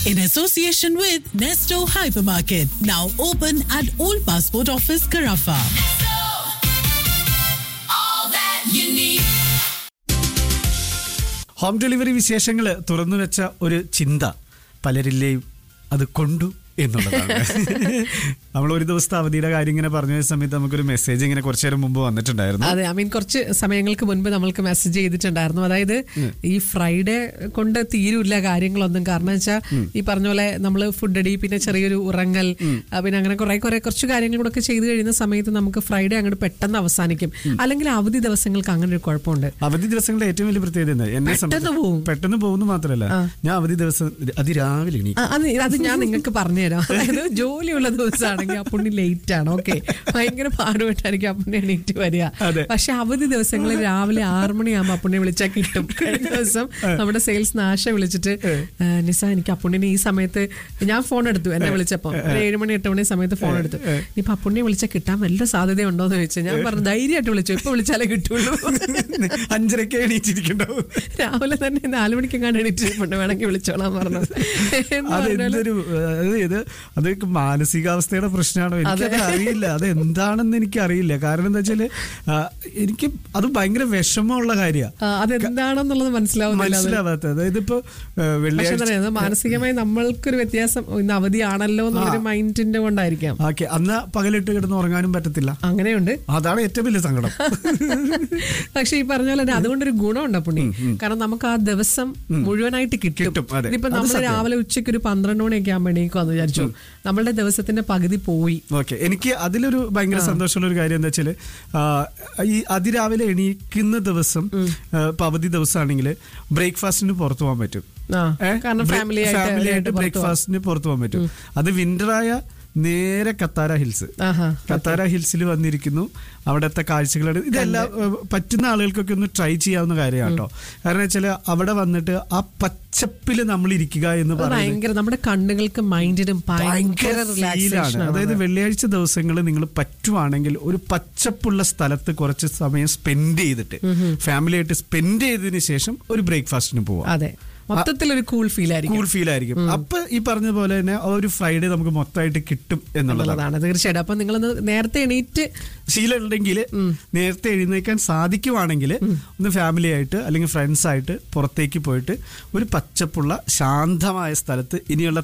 in association with Nesto Hypermarket, now open at Old Passport Office, Carafa. Home delivery വിശേഷങ്ങൾ തുറന്നു വെച്ച ഒരു ചിന്ത പലരിലെയും അത് കൊണ്ടു എന്നുള്ളതാണ് നമ്മൾ ഒരു ദിവസത്തെ അവധിയുടെ കാര്യം ഇങ്ങനെ പറഞ്ഞ സമയത്ത് നമുക്കൊരു മെസ്സേജ് ഇങ്ങനെ കുറച്ചു നേരം മുമ്പ് വന്നിട്ടുണ്ടായിരുന്നു അതെ ഐ മീൻ കുറച്ച് സമയങ്ങൾക്ക് മുൻപ് നമ്മൾക്ക് മെസ്സേജ് ചെയ്തിട്ടുണ്ടായിരുന്നു അതായത് ഈ ഫ്രൈഡേ കൊണ്ട് തീരൂല്ല കാര്യങ്ങളൊന്നും കാരണം വെച്ചാൽ ഈ പറഞ്ഞ പോലെ നമ്മൾ ഫുഡ് അടി പിന്നെ ചെറിയൊരു ഉറങ്ങൽ ആ, പിന്നെ അങ്ങനെ കുറെ കുറെ കുറച്ച് കാര്യങ്ങൾ കൂടെ ഒക്കെ ചെയ്ത് കഴിയുന്ന സമയത്ത് നമുക്ക് ഫ്രൈഡേ അങ്ങോട്ട് പെട്ടെന്ന് അവസാനിക്കും അല്ലെങ്കിൽ അവധി ദിവസങ്ങൾക്ക് അങ്ങനെ ഒരു കുഴപ്പമുണ്ട് അവധി ദിവസങ്ങളുടെ ഏറ്റവും വലിയ പ്രത്യേകത എന്താ? എന്നെ പെട്ടെന്ന് സംബന്ധിച്ച് പോവും. പെട്ടെന്ന് പോകുന്നു മാത്രമല്ല ഞാൻ അവധി ദിവസം അതിരാവിലെ എണീക്കും ആ, അത് അത് ഞാൻ നിങ്ങൾക്ക് പറഞ്ഞുതരാം അതായത് ജോലിയുള്ള ദിവസമാണെങ്കിൽ ആ പുണ്ണി ലേറ്റ് ആണ് ഓക്കെ ഭയങ്കര പാടുപെട്ടായിരിക്കും ആ പുണ്ണി എണീറ്റ് വരിക അതെ. പക്ഷെ അവധി ദിവസങ്ങളിൽ രാവിലെ ആറു മണിയാകുമ്പോൾ അപ്പുണ്ണിയെ വിളിച്ചാൽ കിട്ടും കഴിഞ്ഞ ദിവസം നമ്മുടെ സെയിൽസ് നാശ വിളിച്ചിട്ട് "ആ, നിസ എനിക്ക് അപ്പുണ്ണിനെ ഈ സമയത്ത് ഞാൻ ഫോൺ എടുത്തു എന്നെ വിളിച്ചപ്പോ ഒരു ഏഴ് മണി എട്ട് മണി സമയത്ത് ഫോൺ എടുത്തു ഇപ്പൊ അപ്പുണ്ണിയെ വിളിച്ചാൽ കിട്ടാൻ വല്ല സാധ്യതയുണ്ടോ എന്ന് ചോദിച്ചു ഞാൻ പറഞ്ഞു ധൈര്യമായിട്ട് വിളിച്ചു ഇപ്പൊ വിളിച്ചാലേ കിട്ടുള്ളൂ അഞ്ചരക്ക് എണീച്ചിരിക്കണ്ടാവും രാവിലെ തന്നെ നാലു മണിക്കെങ്ങാണ്ട് എണീറ്റിട്ടുണ്ട് വേണമെങ്കിൽ വിളിച്ചോളാൻ പറഞ്ഞു എന്ന് അത് പറഞ്ഞാല് എന്തൊരു അത് ഇത് അത് മാനസികാവസ്ഥയുടെ പ്രശ്നമാണോ എനിക്കത് അറിയില്ല അത് എന്താണെന്ന് എനിക്ക് അറിയില്ല കാരണം എന്താ വെച്ചാല് ആ, എനിക്ക് അത് ഭയങ്കര വിഷമമുള്ള കാര്യമാണ് ആ, അതെന്താണെന്നുള്ളത് മനസ്സിലാവുന്നില്ല അത്. മനസ്സിലാവാത്ത അതായത് ഇപ്പൊ ആ, പക്ഷെ വെള്ളിയാഴ്ച എന്താ പറയാ, അത് മാനസികമായി നമ്മൾക്കൊരു വ്യത്യാസം ഇന്ന് അവധിയാണല്ലോ എന്നുള്ളൊരു മൈൻഡിന്റെ കൊണ്ടായിരിക്കാം ഓക്കെ അന്ന് പകലിട്ട് കിടന്ന് ഉറങ്ങാനും പറ്റത്തില്ല അങ്ങനെയുണ്ട് അതാണ് ഏറ്റവും വലിയ സങ്കടം പക്ഷെ ഈ പറഞ്ഞ പോലെ തന്നെ അതുകൊണ്ടൊരു ഗുണമുണ്ട് പുണ്ണി കാരണം നമുക്ക് ആ ദിവസം മുഴുവനായിട്ട് കിട്ടും കിട്ടും, അതെ. ഇനിയിപ്പോ അത് നമ്മൾ സത്യം. രാവിലെ ഉച്ചയ്ക്ക് ഒരു പന്ത്രണ്ട് മണിയൊക്കെ ആകുമ്പോൾ എണീക്കുമെന്ന് വിചാരിച്ചു നമ്മളുടെ ദിവസത്തിന്റെ പകുതി പോയി ഓക്കെ എനിക്ക് അതിലൊരു ഭയങ്കര സന്തോഷമുള്ള ഒരു കാര്യം എന്താ വെച്ചാല് ആ, ഈ അതിരാവിലെ എണീക്കുന്ന ദിവസം ആ, ഇപ്പൊ അവധി ദിവസമാണെങ്കിൽ ബ്രേക്ക്ഫാസ്റ്റിന് പുറത്തു പോകാൻ പറ്റും ആ ഏ? കാരണം ബ്രേ- ഫാമിലി ആയിട്ട് ഫാമിലി ആയിട്ട് പുറത്ത് പോവാം. ബ്രേക്ക്ഫാസ്റ്റിന് പുറത്തു പോകാൻ പറ്റും അത് വിന്ററായ നേരെ കത്താര ഹിൽസ് ആഹാ കത്താര ഹിൽസിൽ വന്നിരിക്കുന്നു അവിടുത്തെ കാഴ്ചകളുടെ ഇതെല്ലാം ഏഹ്, പറ്റുന്ന ആളുകൾക്കൊക്കെ ഒന്ന് ട്രൈ ചെയ്യാവുന്ന കാര്യമാണ് കേട്ടോ കാരണം വെച്ചാൽ അവിടെ വന്നിട്ട് ആ പച്ചപ്പിൽ നമ്മൾ ഇരിക്കുക എന്ന് അത് പറയുന്നത് ഭയങ്കര നമ്മുടെ കണ്ണുകൾക്ക് മൈൻഡിനും ഭയങ്കര ഭയങ്കര റിലാക്സേഷൻ ഫീലാണ് അതായത് വെള്ളിയാഴ്ച ദിവസങ്ങൾ നിങ്ങൾ പറ്റുവാണെങ്കിൽ ഒരു പച്ചപ്പുള്ള സ്ഥലത്ത് കുറച്ച് സമയം സ്പെൻഡ് ചെയ്തിട്ട് ഫാമിലി ആയിട്ട് സ്പെൻഡ് ചെയ്തതിന് ശേഷം ഒരു ബ്രേക്ക്ഫാസ്റ്റിന് പോവാം അതെ മൊത്തത്തിൽ ഒരു കൂൾ ഫീൽ ആയിരിക്കും കൂൾ ഫീൽ ആയിരിക്കും അപ്പൊ ഈ പറഞ്ഞ പോലെ തന്നെ ആ ഒരു ഫ്രൈഡേ നമുക്ക് മൊത്തമായിട്ട് കിട്ടും എന്നുള്ളതാണ് എന്നുള്ളതാണ് തീർച്ചയായിട്ടും അപ്പൊ നിങ്ങളൊന്ന് നേരത്തെ എണീറ്റ് ശീലം ഉണ്ടെങ്കിൽ നേരത്തെ എഴുന്നേക്കാൻ സാധിക്കുവാണെങ്കിൽ ഒന്ന് ഫാമിലി ആയിട്ട് അല്ലെങ്കിൽ ഫ്രണ്ട്സ് ആയിട്ട് പുറത്തേക്ക് പോയിട്ട് ഒരു പച്ചപ്പുള്ള ശാന്തമായ സ്ഥലത്ത് ഇനിയുള്ള